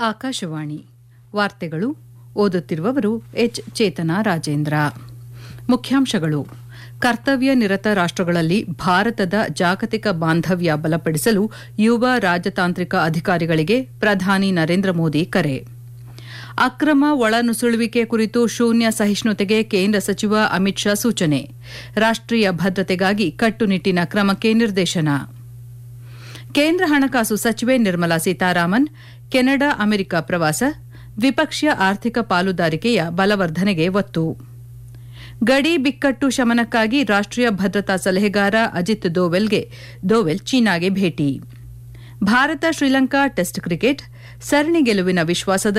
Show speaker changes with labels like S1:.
S1: ಆಕಾಶವಾಣಿ ವಾರ್ತೆಗಳು ಓದುತ್ತಿರುವವರು ಎಚ್ ಚೇತನ ರಾಜೇಂದ್ರ ಮುಖ್ಯಾಂಶಗಳು ಕರ್ತವ್ಯ ನಿರತ ರಾಷ್ಟಗಳಲ್ಲಿ ಭಾರತದ ಜಾಗತಿಕ ಬಾಂಧವ್ಯ ಬಲಪಡಿಸಲು ಯುವ ರಾಜತಾಂತ್ರಿಕ ಅಧಿಕಾರಿಗಳಿಗೆ ಪ್ರಧಾನಿ ನರೇಂದ್ರ ಮೋದಿ ಕರೆ ಅಕ್ರಮ ಒಳನುಸುಳುವಿಕೆ ಕುರಿತು ಶೂನ್ಯ ಸಹಿಷ್ಣುತೆಗೆ ಕೇಂದ್ರ ಸಚಿವ ಅಮಿತ್ ಶಾ ಸೂಚನೆ ರಾಷ್ಟೀಯ ಭದ್ರತೆಗಾಗಿ ಕಟ್ಟುನಿಟ್ಟಿನ ಕ್ರಮಕ್ಕೆ ನಿರ್ದೇಶನ ಕೇಂದ್ರ ಹಣಕಾಸು ಸಚಿವೆ ನಿರ್ಮಲಾ ಸೀತಾರಾಮನ್ ಕೆನಡಾ ಅಮೆರಿಕ ಪ್ರವಾಸ ದ್ವಿಪಕ್ಷೀಯ ಆರ್ಥಿಕ ಪಾಲುದಾರಿಕೆಯ ಬಲವರ್ಧನೆಗೆ ಒತ್ತು ಗಡಿ ಬಿಕ್ಕಟ್ಟು ಶಮನಕ್ಕಾಗಿ ರಾಷ್ಟೀಯ ಭದ್ರತಾ ಸಲಹೆಗಾರ ಅಜಿತ್ ದೋವೆಲ್ಗೆ ದೋವೆಲ್ ಚೀನಾಗೆ ಭೇಟಿ ಭಾರತ ಶ್ರೀಲಂಕಾ ಟೆಸ್ಟ್ ಕ್ರಿಕೆಟ್ ಸರಣಿ ಗೆಲುವಿನ ವಿಶ್ವಾಸದ